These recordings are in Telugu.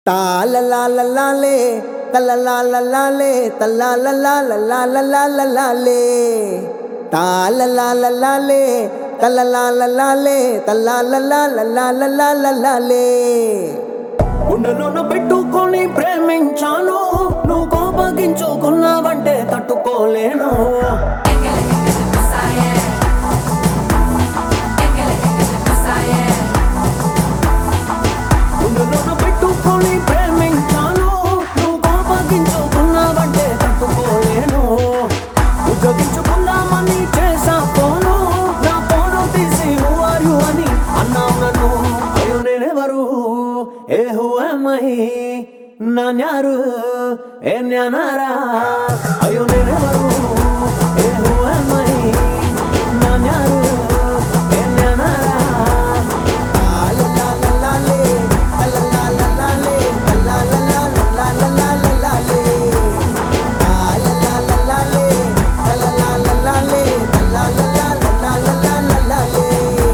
తాళలాలలాలే తలలాలలాలే తల్లాలలాలలాలలాలే తాళలాలలాలే తలలాలలాలే తల్లాలలాలలాలలాలే గుండెలోన పెట్టుకొని ప్రేమించాను నువ్వు కోపగించుకున్నావంటే తట్టుకోలేను గుండెలోన పెట్టుకొని ప్రేమించాను నువ్వు కోపగించుకున్నావంటే తట్టుకోలేను ఉద్యోగించుకుందామని చేసా ఫోను నా ఫోను తీసి నువ్వు అని అన్నావు నన్ను అయ్యో నేనెవరు ఏ హువమై నాన్యారు ఏ జ్ఞానారా అయ్యో నేనెవరు ఏ హువమై నాన్యారు ఏ జ్ఞానారా తాళలాలలాలే తలలాలలాలే తల్లాలలాలలాలలాలే తాళలాలలాలే తలలాలలాలే తల్లాలలాలలాలలాలే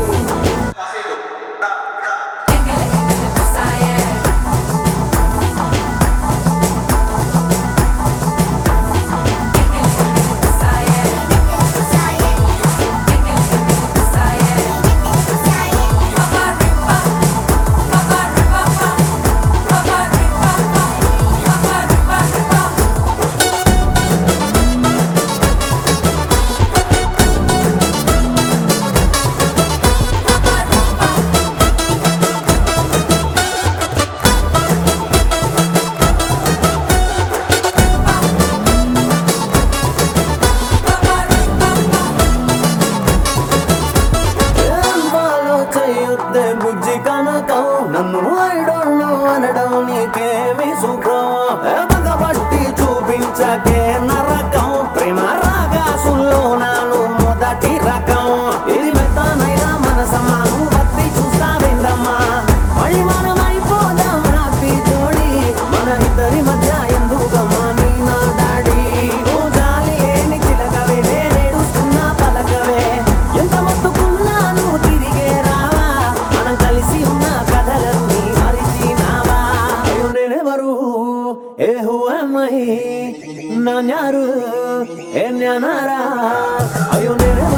ఏం ఫాలో చేయొద్దే బుజ్జి కనకం నన్ను ఐడోళ్ళు అనడం నీకేమి సుఖం ఏ పగబట్టి చూపించకే నరకం ప్రేమ రాగాసుల్లో నాను మొదటి రకం ఇది మెత్తనైనా మనసమ్మా నువ్వు బట్టి చూస్తావేందమ్మా మళ్ళీ మనం అయిపోదాం రాత్రి జోడి మన ఇద్దరి మధ్య ఎందుకమ్మా నీ నా డాడీ నువ్వు జాలి ఏని చిలకవే నేనేడుస్తున్నా పలకవే ఎంత మొత్తుకున్నాను తిరిగే రావా మనం కలిసి ఉన్న కథలన్నీ మరిచినావా అయ్యో నేనెవరు ఏ హువమై నాన్యారు ఏ జ్ఞానారా అయ్యో నేనెవరు